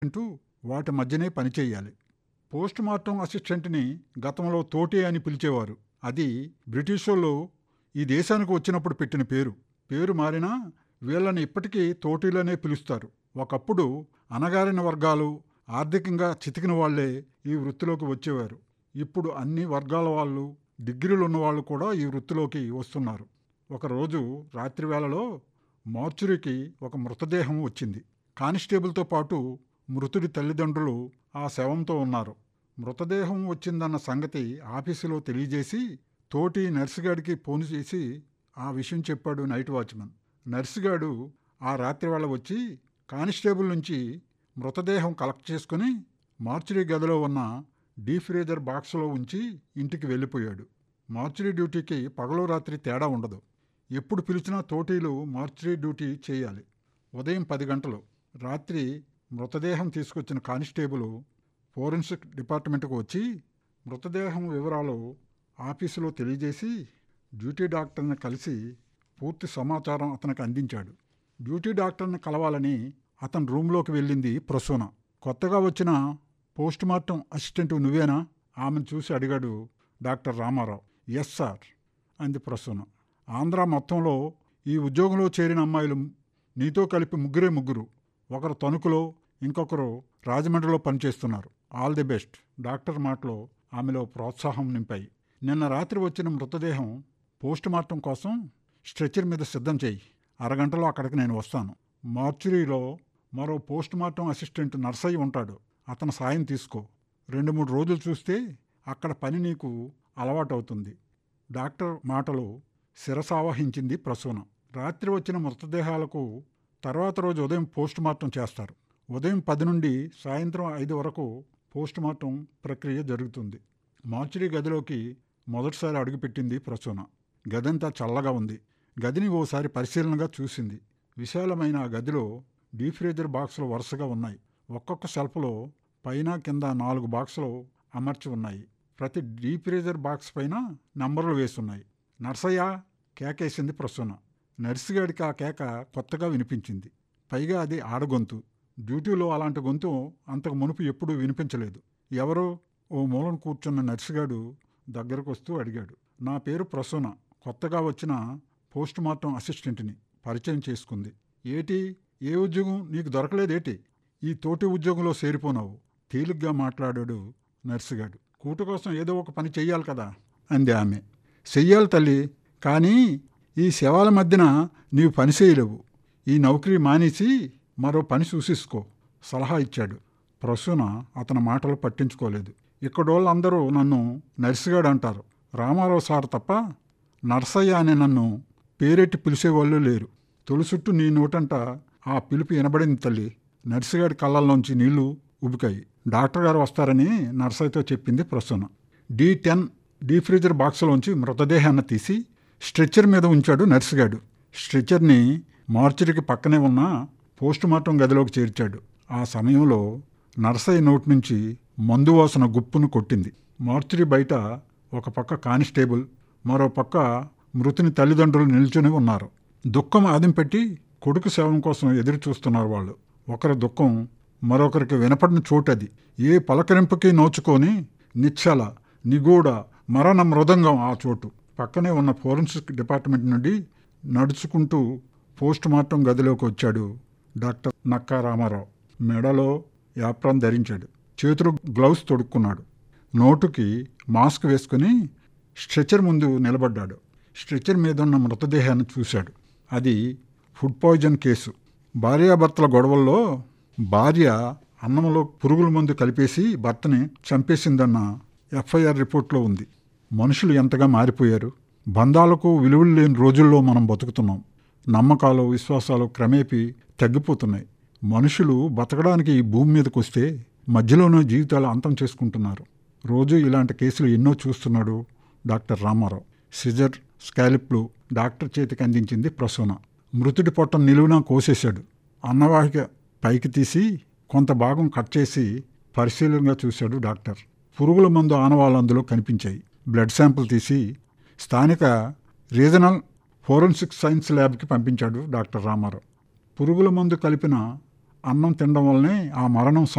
అంటూ వాటి మధ్యనే పనిచేయాలి పోస్ట్ మార్టం అసిస్టెంట్ని గతంలో తోటి అని పిలిచేవారు అది బ్రిటిషోళ్ళు ఈ దేశానికి వచ్చినప్పుడు పెట్టిన పేరు పేరు మారినా వీళ్ళని ఇప్పటికీ తోటీలనే పిలుస్తారు ఒకప్పుడు అణగారిన వర్గాలు ఆర్థికంగా చితికిన వాళ్లే ఈ వృత్తిలోకి వచ్చేవారు ఇప్పుడు అన్ని వర్గాల వాళ్ళు డిగ్రీలు ఉన్నవాళ్ళు కూడా ఈ వృత్తిలోకి వస్తున్నారు ఒకరోజు రాత్రి వేళలో మార్చురీకి ఒక మృతదేహం వచ్చింది కానిస్టేబుల్తో పాటు మృతుడి తల్లిదండ్రులు ఆ శవంతో ఉన్నారు మృతదేహం వచ్చిందన్న సంగతి ఆఫీసులో తెలియజేసి తోటి నర్సుగాడికి ఫోన్ చేసి ఆ విషయం చెప్పాడు నైట్ వాచ్మెన్ నర్సుగాడు ఆ రాత్రి వేళ వచ్చి కానిస్టేబుల్ నుంచి మృతదేహం కలెక్ట్ చేసుకుని మార్చురీ గదిలో ఉన్న డీ ఫ్రీజర్ బాక్స్లో ఉంచి ఇంటికి వెళ్ళిపోయాడు మార్చురీ డ్యూటీకి పగలు రాత్రి తేడా ఉండదు ఎప్పుడు పిలిచినా తోటీలు మార్చురీ డ్యూటీ చేయాలి ఉదయం పది గంటలు రాత్రి మృతదేహం తీసుకొచ్చిన కానిస్టేబుల్ ఫోరెన్సిక్ డిపార్ట్మెంట్కు వచ్చి మృతదేహం వివరాలు ఆఫీసులో తెలియజేసి డ్యూటీ డాక్టర్ని కలిసి పూర్తి సమాచారం అతనికి అందించాడు డ్యూటీ డాక్టర్ని కలవాలని అతని రూమ్లోకి వెళ్ళింది ప్రసూన కొత్తగా వచ్చిన పోస్ట్ మార్టం అసిస్టెంట్ నువ్వేనా ఆమెను చూసి అడిగాడు డాక్టర్ రామారావు ఎస్ సార్ అంది ప్రసూన ఆంధ్ర మొత్తంలో ఈ ఉద్యోగంలో చేరిన అమ్మాయిలు నీతో కలిపి ముగ్గురే ముగ్గురు ఒకరు తణుకులో ఇంకొకరు రాజమండ్రిలో పనిచేస్తున్నారు ఆల్ ది బెస్ట్ డాక్టర్ మాటలో ఆమెలో ప్రోత్సాహం నింపాయి నిన్న రాత్రి వచ్చిన మృతదేహం పోస్ట్ మార్టం కోసం స్ట్రెచర్ మీద సిద్ధం చేయి అరగంటలో అక్కడికి నేను వస్తాను మార్చురీలో మరో పోస్ట్ మార్టం అసిస్టెంట్ నర్సయ్య ఉంటాడు అతని సాయం తీసుకో రెండు మూడు రోజులు చూస్తే అక్కడ పని నీకు అలవాటవుతుంది డాక్టర్ మాటలు శిరసావహించింది ప్రసూన రాత్రి వచ్చిన మృతదేహాలకు తర్వాత రోజు ఉదయం పోస్ట్ మార్టం చేస్తారు ఉదయం పది నుండి సాయంత్రం ఐదు వరకు పోస్ట్ మార్టం ప్రక్రియ జరుగుతుంది మార్చురీ గదిలోకి మొదటిసారి అడుగుపెట్టింది ప్రసూన గదంతా చల్లగా ఉంది గదిని ఓసారి పరిశీలనగా చూసింది విశాలమైన ఆ గదిలో డీప్ ఫ్రీజర్ బాక్సులు వరుసగా ఉన్నాయి ఒక్కొక్క షెల్ఫ్లో పైన కింద నాలుగు బాక్సులు అమర్చి ఉన్నాయి ప్రతి డీప్ ఫ్రీజర్ బాక్స్ పైన నంబర్లు వేసున్నాయి నర్సయ్య కేకేసింది ప్రసూన నర్సుగాడికి ఆ కేక కొత్తగా వినిపించింది పైగా అది ఆడగొంతు డ్యూటీలో అలాంటి గొంతు అంతకు మునుపు ఎప్పుడూ వినిపించలేదు ఎవరో ఓ మూలను కూర్చున్న నర్సుగాడు దగ్గరకు వస్తూ అడిగాడు నా పేరు ప్రసూన కొత్తగా వచ్చిన పోస్ట్ మార్టం అసిస్టెంట్ని పరిచయం చేసుకుంది ఏటి ఏ ఉద్యోగం నీకు దొరకలేదేటి ఈ తోటి ఉద్యోగంలో చేరిపోనావు తేలిగ్గా మాట్లాడాడు నర్సుగాడు కూటు కోసం ఏదో ఒక పని చెయ్యాలి కదా అంది ఆమె చెయ్యాలి తల్లి కానీ ఈ శవాల మధ్యన నీవు పని చేయలేవు ఈ నౌకరీ మానేసి మరో పని చూసేసుకో సలహా ఇచ్చాడు ప్రసూన అతని మాటలు పట్టించుకోలేదు ఇక్కడోళ్ళందరూ నన్ను నర్సుగాడు అంటారు రామారావు సార్ తప్ప నర్సయ్య అని నన్ను పేరెట్టి పిలిచేవాళ్ళు లేరు తొలిసుట్టు నీ నోటంట ఆ పిలుపు వినబడింది తల్లి నర్సుగాడి కళ్ళల్లోంచి నీళ్లు ఉబికాయి డాక్టర్ గారు వస్తారని నర్సయ్యతో చెప్పింది Prasuna D ten D freezer బాక్స్లోంచి మృతదేహాన్ని తీసి స్ట్రెచ్చర్ మీద ఉంచాడు నర్సుగాడు స్ట్రెచ్చర్ని మార్చురికి పక్కనే ఉన్న పోస్ట్ మార్టం గదిలోకి చేర్చాడు ఆ సమయంలో నర్సయ్య నోటి నుంచి మందు వాసన గుప్పును కొట్టింది మార్చురి బయట ఒక పక్క కానిస్టేబుల్ మరో పక్క మృతుని తల్లిదండ్రులు నిల్చుని ఉన్నారు దుఃఖం ఆదిం పెట్టి కొడుకు శవం కోసం ఎదురు చూస్తున్నారు వాళ్ళు ఒకరి దుఃఖం మరొకరికి వినపడిన చోటది ఏ పలకరింపుకి నోచుకొని నిశ్చల నిగూఢ మరణ మృదంగం ఆ చోటు పక్కనే ఉన్న ఫోరెన్సిక్ డిపార్ట్మెంట్ నుండి నడుచుకుంటూ పోస్ట్ మార్టం గదిలోకి వచ్చాడు డాక్టర్ నక్కా రామారావు మెడలో యాప్రాన్ ధరించాడు చేతులు గ్లౌస్ తొడుక్కున్నాడు నోటుకి మాస్క్ వేసుకుని స్ట్రెచర్ ముందు నిలబడ్డాడు స్ట్రెచర్ మీద ఉన్న మృతదేహాన్ని చూశాడు అది ఫుడ్ పాయిజన్ కేసు భార్యాభర్తల గొడవల్లో భార్య అన్నంలో పురుగుల మందు కలిపేసి భర్తని చంపేసిందన్న ఎఫ్ఐఆర్ రిపోర్ట్లో ఉంది మనుషులు ఎంతగా మారిపోయారు బంధాలకు విలువలు లేని రోజుల్లో మనం బతుకుతున్నాం నమ్మకాలు విశ్వాసాలు క్రమేపీ తగ్గిపోతున్నాయి మనుషులు బతకడానికి ఈ భూమి మీదకి వస్తే మధ్యలోనే జీవితాలు అంతం చేసుకుంటున్నారు రోజు ఇలాంటి కేసులు ఎన్నో చూస్తున్నాడు డాక్టర్ రామారావు సిజర్ స్కాలిప్లు డాక్టర్ చేతికి అందించింది ప్రసూన మృతుడి పొట్టం నిలువునా కోసేశాడు అన్నవాహిక పైకి తీసి కొంత భాగం కట్ చేసి పరిశీలనగా చూశాడు డాక్టర్ పురుగుల మందు ఆనవాళ్ళు అందులో కనిపించాయి బ్లడ్ శాంపుల్ తీసి స్థానిక రీజనల్ ఫోరెన్సిక్ సైన్స్ ల్యాబ్కి పంపించాడు డాక్టర్ రామారావు పురుగుల మందు కలిపిన అన్నం తినడం వల్లనే ఆ మరణం